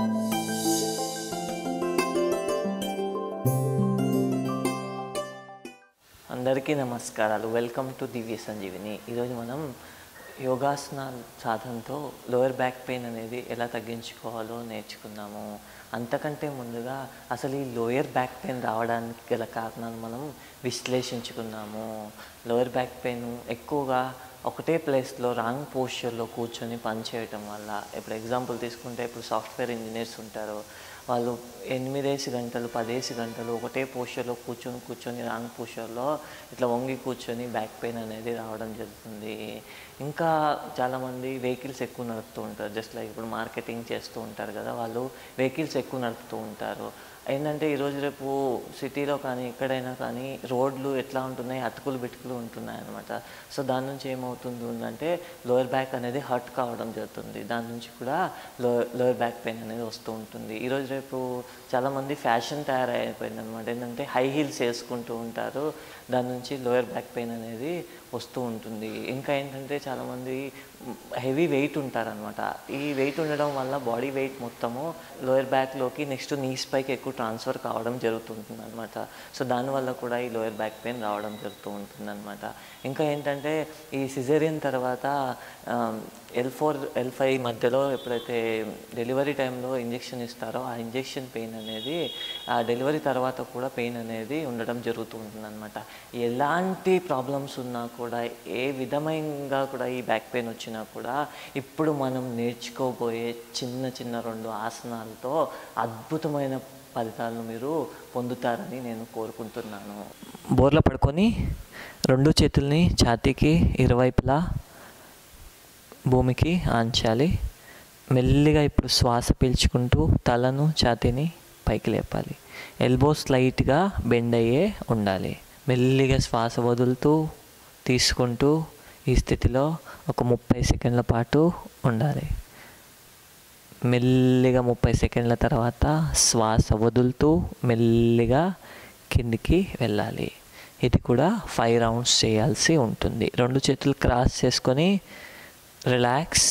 అందరికీ నమస్కారాలు welcome to దివ్య సంజీవిని ఈరోజు మనం యోగాసన సాధనతో లోయర్ బ్యాక్ పెయిన్ అనేది ఎలా తగ్గించుకోవాలో నేర్చుకుందాము అంతకంటే ముందుగా అసలు ఈ లోయర్ బ్యాక్ పెయిన్ రావడానికి గల కారణాలు మనం విశ్లేషించుకుందాము లోయర్ బ్యాక్ పెయిన్ ఎక్కువగా ఒకటే ప్లేస్లో రాంగ్ పోస్చర్లో కూర్చొని పనిచేయటం వల్ల ఇప్పుడు ఎగ్జాంపుల్ తీసుకుంటే ఇప్పుడు సాఫ్ట్వేర్ ఇంజనీర్స్ ఉంటారు వాళ్ళు ఎనిమిదేసి గంటలు పదేసి గంటలు ఒకటే పోస్చర్లో కూర్చొని కూర్చొని రాంగ్ పోస్చర్లో ఇట్లా వంగి కూర్చొని బ్యాక్ పెయిన్ అనేది రావడం జరుగుతుంది ఇంకా చాలామంది వెహికల్స్ ఎక్కువ నడుపుతూ ఉంటారు జస్ట్ లైక్ ఇప్పుడు మార్కెటింగ్ చేస్తూ ఉంటారు కదా వాళ్ళు వెహికల్స్ ఎక్కువ నడుపుతూ ఉంటారు ఏంటంటే ఈరోజు రేపు సిటీలో కానీ ఎక్కడైనా కానీ రోడ్లు ఎట్లా ఉంటున్నాయి అతుకులు బిటుకులు ఉంటున్నాయి అనమాట సో దాని నుంచి ఏమవుతుంది అంటే లోయర్ బ్యాక్ అనేది హర్ట్ కావడం జరుగుతుంది దాని నుంచి కూడా లో లోయర్ బ్యాక్ పెయిన్ అనేది వస్తూ ఉంటుంది ఈరోజు రేపు చాలామంది ఫ్యాషన్ తయారైపోయింది అనమాట ఏంటంటే హై హీల్స్ వేసుకుంటూ ఉంటారు దాని నుంచి లోయర్ బ్యాక్ పెయిన్ అనేది వస్తూ ఉంటుంది ఇంకా ఏంటంటే చాలామంది హెవీ వెయిట్ ఉంటారనమాట ఈ వెయిట్ ఉండడం వల్ల బాడీ వెయిట్ మొత్తము లోయర్ బ్యాక్లోకి నెక్స్ట్ నీస్ పైకి ఎక్కువ ట్రాన్స్ఫర్ కావడం జరుగుతుంటుంది అనమాట సో దానివల్ల కూడా ఈ లోయర్ బ్యాక్ పెయిన్ రావడం జరుగుతూ ఉంటుంది అనమాట ఇంకా ఏంటంటే ఈ సిజేరియన్ తర్వాత ఎల్ ఫోర్ ఎల్ ఫైవ్ మధ్యలో ఎప్పుడైతే డెలివరీ టైంలో ఇంజెక్షన్ ఇస్తారో ఆ ఇంజెక్షన్ పెయిన్ అనేది ఆ డెలివరీ తర్వాత కూడా పెయిన్ అనేది ఉండడం జరుగుతూ ఉంటుంది అనమాట ఎలాంటి ప్రాబ్లమ్స్ ఉన్నా కూడా ఏ విధమైనగా కూడా ఈ బ్యాక్ పెయిన్ వచ్చినా కూడా ఇప్పుడు మనం నేర్చుకోబోయే చిన్న చిన్న రెండు ఆసనాలతో అద్భుతమైన ఫలితాలను మీరు పొందుతారని నేను కోరుకుంటున్నాను బోర్లో పడుకొని రెండు చేతుల్ని ఛాతీకి ఇరువైపులా భూమికి ఆంచాలి మెల్లిగా ఇప్పుడు శ్వాస పీల్చుకుంటూ తలను ఛాతీని పైకి లేపాలి ఎల్బోస్ లైట్గా బెండ్ అయ్యే ఉండాలి మెల్లిగా శ్వాస వదులుతూ తీసుకుంటూ ఈ స్థితిలో ఒక ముప్పై సెకండ్ల పాటు ఉండాలి మెల్లిగా ముప్పై సెకండ్ల తర్వాత శ్వాస వదులుతూ మెల్లిగా కిందికి వెళ్ళాలి ఇది కూడా ఫైవ్ రౌండ్స్ చేయాల్సి ఉంటుంది రెండు చేతులు క్రాస్ చేసుకొని రిలాక్స్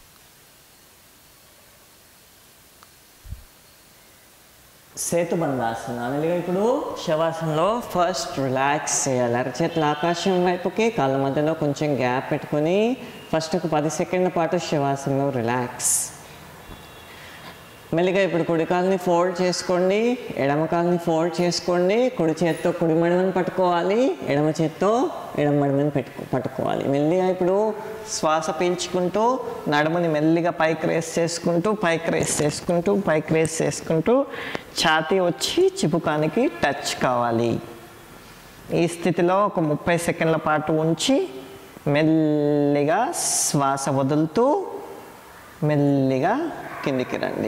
సేతుబంధాసన మెల్లిగా ఇప్పుడు శవాసనలో ఫస్ట్ రిలాక్స్ చేయాలి అరచేతులు ఆకాశం వైపుకి కాళ్ళ మధ్యలో కొంచెం గ్యాప్ పెట్టుకొని ఫస్ట్ ఒక పది సెకండ్ల పాటు శవాసనలో రిలాక్స్ మెల్లిగా ఇప్పుడు కుడి కాలుని ఫోల్డ్ చేసుకోండి ఎడమ కాలుని ఫోల్డ్ చేసుకోండి కుడి చేత్తో కుడి మడమని పట్టుకోవాలి ఎడమ చేత్తో ఎడమ మడమని పెట్టుకో పట్టుకోవాలి మెల్లిగా ఇప్పుడు శ్వాస పీల్చుకుంటూ నడుముని మెల్లిగా పైకి రేస్ చేసుకుంటూ పైకి రేస్ చేసుకుంటూ పైకి రేస్ చేసుకుంటూ ఛాతీ వచ్చి చిపుకానికి టచ్ కావాలి ఈ స్థితిలో ఒక ముప్పై సెకండ్ల పాటు ఉంచి మెల్లిగా శ్వాస వదులుతూ మెల్లిగా కిందికి రండి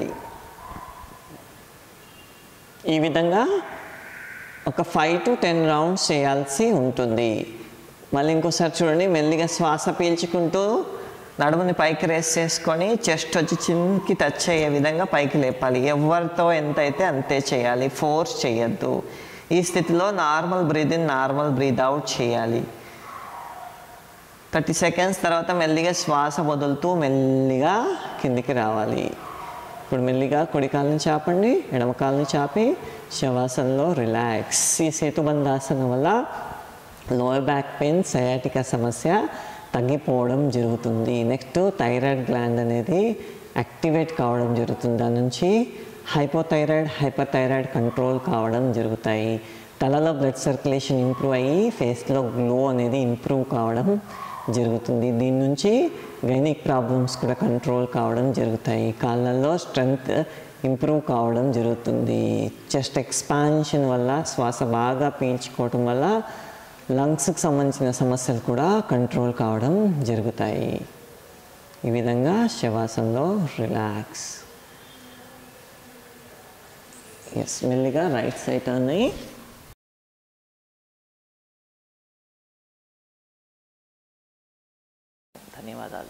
ఈ విధంగా ఒక ఫైవ్ టు టెన్ రౌండ్స్ చేయాల్సి ఉంటుంది మళ్ళీ ఇంకోసారి చూడండి మెల్లిగా శ్వాస పీల్చుకుంటూ నడుముని పైకి రేస్ చేసుకొని చెస్ట్ వచ్చి చిన్కి టచ్ అయ్యే విధంగా పైకి లేపాలి ఎవరితో ఎంత అయితే అంతే చేయాలి ఫోర్స్ చేయొద్దు ఈ స్థితిలో normal breathe in normal breathe out చేయాలి థర్టీ సెకండ్స్ తర్వాత మెల్లిగా శ్వాస వదులుతూ మెల్లిగా కిందికి రావాలి ఇప్పుడు మెల్లిగా కుడి కాలుని చాపండి ఎడమ కాలుని చాపి శవాసనలో రిలాక్స్ ఈ సేతుబంధాసనం వల్ల లోయర్ బ్యాక్ పెయిన్ సయాటికా సమస్య తగ్గిపోవడం జరుగుతుంది నెక్స్ట్ థైరాయిడ్ గ్లాండ్ అనేది యాక్టివేట్ కావడం జరుగుతుంది దాని నుంచి హైపోథైరాయిడ్ హైపర్ థైరాయిడ్ కంట్రోల్ కావడం జరుగుతాయి తలలో బ్లడ్ సర్క్యులేషన్ ఇంప్రూవ్ అయ్యి ఫేస్లో గ్లో అనేది ఇంప్రూవ్ కావడం జరుగుతుంది దీని నుంచి గైనిక్ ప్రాబ్లమ్స్ కూడా కంట్రోల్ కావడం జరుగుతాయి కాళ్ళల్లో స్ట్రెంగ్త్ ఇంప్రూవ్ కావడం జరుగుతుంది చెస్ట్ ఎక్స్పాన్షన్ వల్ల శ్వాస బాగా పీల్చుకోవటం వల్ల లంగ్స్కి సంబంధించిన సమస్యలు కూడా కంట్రోల్ కావడం జరుగుతాయి ఈ విధంగా శవాసంలో రిలాక్స్ ఎస్ మెల్లిగా రైట్ సైడ్ అన్నాయి ధన్యవాదాలు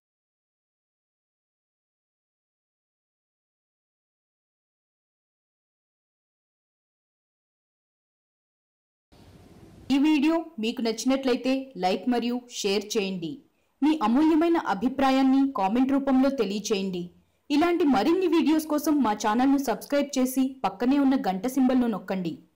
ఈ వీడియో మీకు నచ్చినట్లయితే లైక్ మరియు షేర్ చేయండి మీ అమూల్యమైన అభిప్రాయాన్ని కామెంట్ రూపంలో తెలియచేయండి ఇలాంటి మరిన్ని వీడియోస్ కోసం మా ఛానల్ను సబ్స్క్రైబ్ చేసి పక్కనే ఉన్న గంట సింబల్ను నొక్కండి